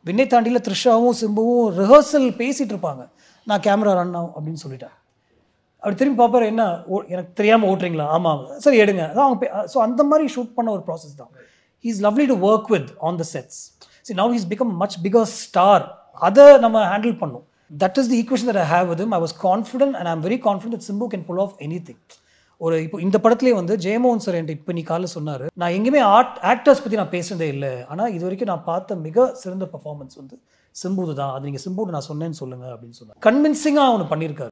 விண்ணை தாண்டியில் த்ரிஷாவும் சிம்புவும் ரிஹர்சல் பேசிகிட்டு இருப்பாங்க நான் கேமரா ரன் ஆகும் அப்படின்னு சொல்லிட்டேன் அப்படி திரும்பி பார்ப்பாரு என்ன ஓ எனக்கு தெரியாமல் ஓட்டுறீங்களா ஆமாம் சரி எடுங்க அதான் அவங்க ஸோ அந்த மாதிரி ஷூட் பண்ண ஒரு ப்ராசஸ் தான் he's lovely to work with on the sets see now he's become much bigger star அதை நம்ம ஹேண்டில் பண்ணோம் that is the equation that I have with I was confident and I'm very confident that Simbu can pull off anything ஒரு இப்போ இந்த படத்துலேயே வந்து Jeyamohan sir என்கிட்ட இப்போ நீ காலைல சொன்னார் நான் எங்கேயுமே ஆர்ட் ஆக்டர்ஸ் பற்றி நான் பேசுனதே இல்லை ஆனால் இது வரைக்கும் நான் பார்த்த மிக சிறந்த பர்ஃபார்மன்ஸ் வந்து சிம்புது தான் அது நீங்கள் சிம்புது நான் சொன்னேன்னு சொல்லுங்கள் அப்படின்னு சொன்னார் கன்வின்சிங்காக அவனு பண்ணியிருக்காரு